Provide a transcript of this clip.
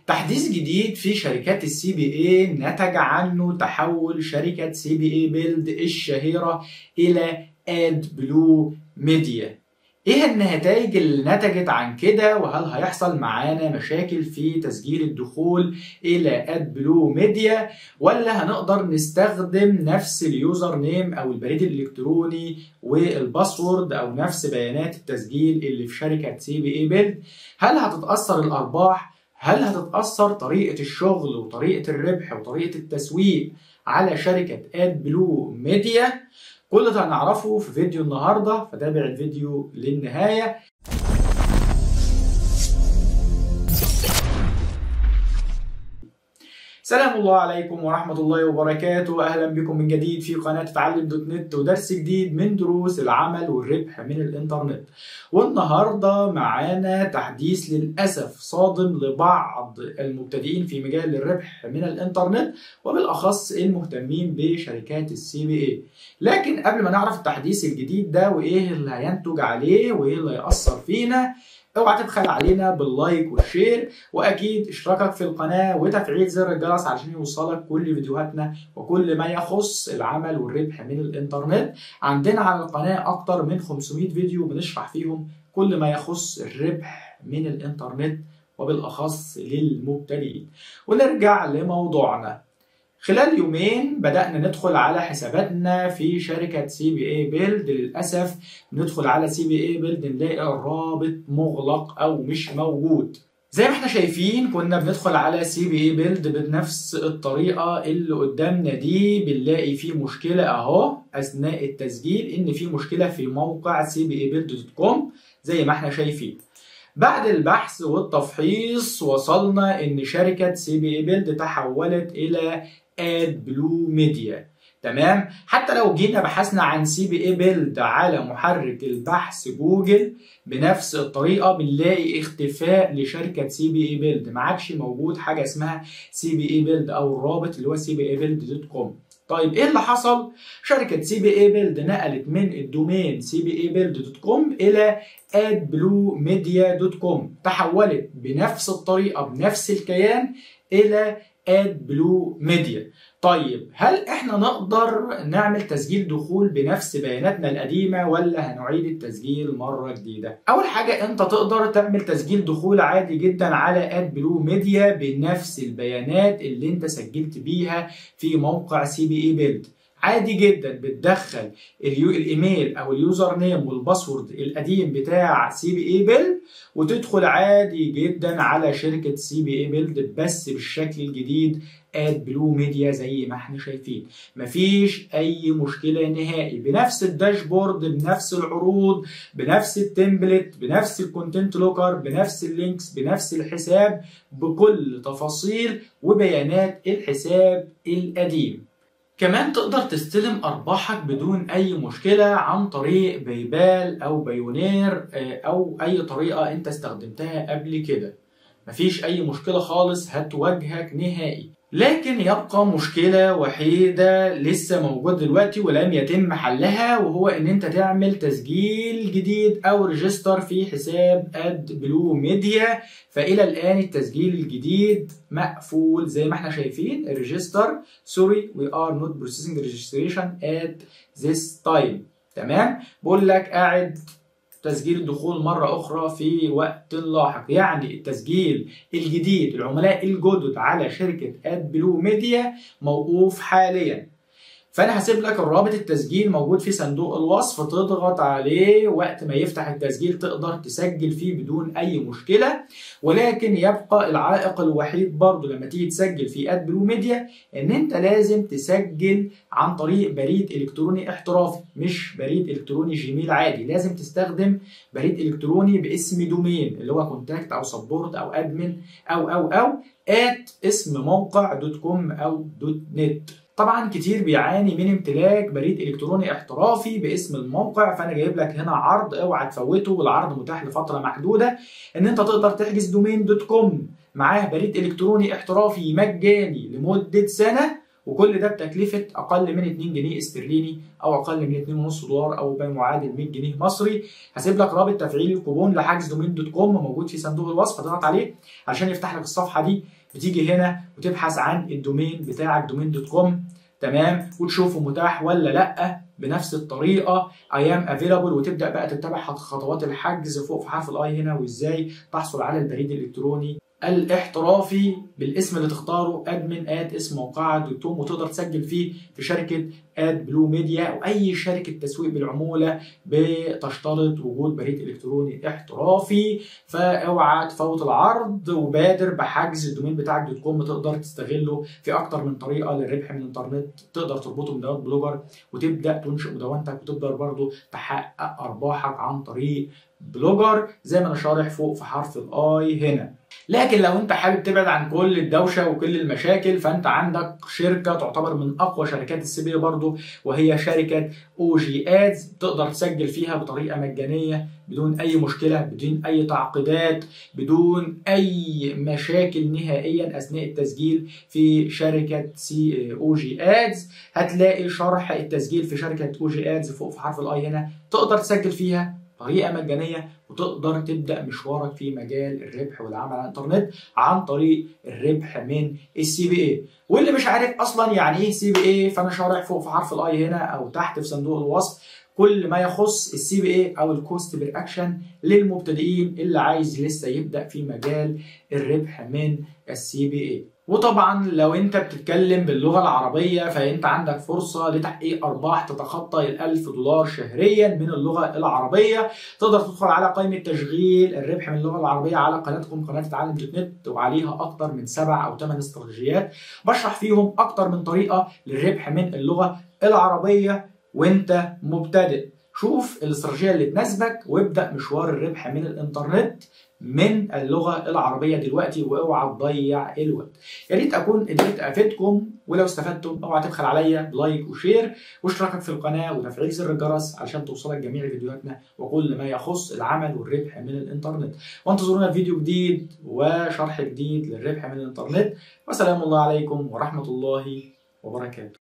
تحديث جديد في شركات السي بي اي نتج عنه تحول شركة سي بي اي بيلد الشهيرة إلى اد بلو ميديا ايه النتائج اللي نتجت عن كده وهل هيحصل معانا مشاكل في تسجيل الدخول الى اد بلو ميديا ولا هنقدر نستخدم نفس اليوزر نيم او البريد الالكتروني والباسورد او نفس بيانات التسجيل اللي في شركه سي بي اي بيلد هل هتتاثر الارباح هل هتتاثر طريقه الشغل وطريقه الربح وطريقه التسويق على شركه اد بلو ميديا كل ده هنعرفه في فيديو النهارده فتابع الفيديو للنهايه سلام الله عليكم ورحمة الله وبركاته أهلا بكم من جديد في قناة تعلم دوت نت ودرس جديد من دروس العمل والربح من الإنترنت والنهاردة معانا تحديث للأسف صادم لبعض المبتدئين في مجال الربح من الإنترنت وبالأخص المهتمين بشركات السي بي اي لكن قبل ما نعرف التحديث الجديد ده وإيه اللي هينتج عليه وإيه اللي هيأثر فينا اوعى تبخل علينا باللايك والشير واكيد اشتراكك في القناه وتفعيل زر الجرس علشان يوصلك كل فيديوهاتنا وكل ما يخص العمل والربح من الانترنت عندنا على القناه اكتر من 500 فيديو بنشرح فيهم كل ما يخص الربح من الانترنت وبالاخص للمبتدئين ونرجع لموضوعنا خلال يومين بدأنا ندخل على حساباتنا في شركة سي بي اي بيلد للأسف ندخل على سي بي اي بيلد نلاقي الرابط مغلق أو مش موجود زي ما احنا شايفين كنا بندخل على سي بي اي بيلد بنفس الطريقة اللي قدامنا دي بنلاقي في مشكلة اهو أثناء التسجيل إن في مشكلة في موقع سي بي اي بيلد دوت كوم زي ما احنا شايفين بعد البحث والتفحيص وصلنا ان شركة سي بي اي بيلد تحولت الى اد بلو ميديا تمام حتى لو جينا بحثنا عن سي بي اي بيلد على محرك البحث جوجل بنفس الطريقه بنلاقي اختفاء لشركه سي بي اي بيلد ما عادش موجود حاجه اسمها سي بي اي بيلد او الرابط اللي هو سي بي اي بيلد دوت كوم طيب ايه اللي حصل؟ شركة سي بي اي بيلد نقلت من الدومين سي بي اي بيلد دوت كوم الى اد بلو ميديا دوت كوم تحولت بنفس الطريقة بنفس الكيان الى اد بلو ميديا طيب هل احنا نقدر نعمل تسجيل دخول بنفس بياناتنا القديمه ولا هنعيد التسجيل مره جديده اول حاجه انت تقدر تعمل تسجيل دخول عادي جدا على اد بلو ميديا بنفس البيانات اللي انت سجلت بيها في موقع سي بي اي بيلد عادي جدا بتدخل اليو الايميل او اليوزر نيم والباسورد القديم بتاع سي بي اي بيلد وتدخل عادي جدا على شركه سي بي اي بيلد بس بالشكل الجديد اد بلو ميديا زي ما احنا شايفين مفيش اي مشكله نهائي بنفس الداشبورد بنفس العروض بنفس التمبلت بنفس الكونتنت لوكر بنفس اللينكس بنفس الحساب بكل تفاصيل وبيانات الحساب القديم كمان تقدر تستلم أرباحك بدون أي مشكلة عن طريق بايبال أو بايونير أو أي طريقة أنت استخدمتها قبل كده مفيش أي مشكلة خالص هتواجهك نهائي لكن يبقى مشكلة وحيدة لسه موجود دلوقتي ولم يتم حلها وهو ان انت تعمل تسجيل جديد او ريجستر في حساب اد بلو ميديا فالى الان التسجيل الجديد مقفول زي ما احنا شايفين الريجستر سوري وي ار نوت بروسيسنج ريجستريشن ات ذس تايم تمام بقول لك قاعد تسجيل الدخول مرة أخرى في وقت لاحق يعني التسجيل الجديد العملاء الجدد على شركة اد بلو ميديا موقوف حاليا فانا هسيب لك الرابط التسجيل موجود في صندوق الوصف تضغط عليه وقت ما يفتح التسجيل تقدر تسجل فيه بدون اي مشكله ولكن يبقى العائق الوحيد برضه لما تيجي تسجل في اد بلو ميديا ان انت لازم تسجل عن طريق بريد الكتروني احترافي مش بريد الكتروني جيميل عادي لازم تستخدم بريد الكتروني باسم دومين اللي هو كونتاكت او سبورت او ادمن او او او ات اسم موقع دوت كوم او دوت نت طبعا كتير بيعاني من امتلاك بريد الكتروني احترافي باسم الموقع فانا جايب لك هنا عرض اوعى تفوته والعرض متاح لفتره محدوده ان انت تقدر تحجز دومين دوت كوم معاه بريد الكتروني احترافي مجاني لمده سنه وكل ده بتكلفه اقل من 2 جنيه استرليني او اقل من 2.5 دولار او بمعادل 100 جنيه مصري هسيب لك رابط تفعيل الكوبون لحجز دومين دوت كوم موجود في صندوق الوصف تضغط عليه عشان يفتح لك الصفحه دي بتيجي هنا وتبحث عن الدومين بتاعك دومين دوت كوم تمام وتشوفه متاح ولا لا بنفس الطريقه ايام افيلابل وتبدا بقى تتبع خطوات الحجز فوق في حرف الاي هنا وازاي تحصل على البريد الالكتروني الاحترافي بالاسم اللي تختاره ادمن اد اسم موقعك دوت كوم وتقدر تسجل فيه في شركه اد بلو ميديا او اي شركه تسويق بالعموله بتشترط وجود بريد الكتروني احترافي فاوعى تفوت العرض وبادر بحجز الدومين بتاعك دوت كوم تقدر تستغله في اكتر من طريقه للربح من الانترنت تقدر تربطه بمدونات بلوجر وتبدا تنشئ مدونتك وتقدر برضه تحقق ارباحك عن طريق بلوجر زي ما انا شارح فوق في حرف الاي هنا لكن لو انت حابب تبعد عن كل الدوشه وكل المشاكل فانت عندك شركه تعتبر من اقوى شركات السي بي برضه وهي شركه او جي ادز تقدر تسجل فيها بطريقه مجانيه بدون اي مشكله بدون اي تعقيدات بدون اي مشاكل نهائيا اثناء التسجيل في شركه سي او جي ادز هتلاقي شرح التسجيل في شركه او جي ادز فوق في حرف الاي هنا تقدر تسجل فيها طريقه مجانيه وتقدر تبدا مشوارك في مجال الربح والعمل على الانترنت عن طريق الربح من السي بي اي واللي مش عارف اصلا يعني ايه سي بي اي فانا شارح فوق في حرف الاي هنا او تحت في صندوق الوصف كل ما يخص السي بي اي او الكوست بير اكشن للمبتدئين اللي عايز لسه يبدا في مجال الربح من السي بي اي وطبعا لو انت بتتكلم باللغه العربيه فانت عندك فرصه لتحقيق ارباح تتخطى ال 1000 دولار شهريا من اللغه العربيه تقدر تدخل على قائمه تشغيل الربح من اللغه العربيه على قناتكم قناه تعلم دوت نت وعليها اكتر من سبع او ثمان استراتيجيات بشرح فيهم اكتر من طريقه للربح من اللغه العربيه وانت مبتدئ شوف الاستراتيجيه اللي تناسبك وابدا مشوار الربح من الانترنت من اللغه العربيه دلوقتي واوعى تضيع الوقت يا ريت اكون قدرت افيدكم ولو استفدتم اوعى تبخل عليا بلايك وشير واشتراكك في القناه وتفعيل زر الجرس علشان توصلك جميع فيديوهاتنا وكل ما يخص العمل والربح من الانترنت وانتظرونا في فيديو جديد وشرح جديد للربح من الانترنت وسلام الله عليكم ورحمه الله وبركاته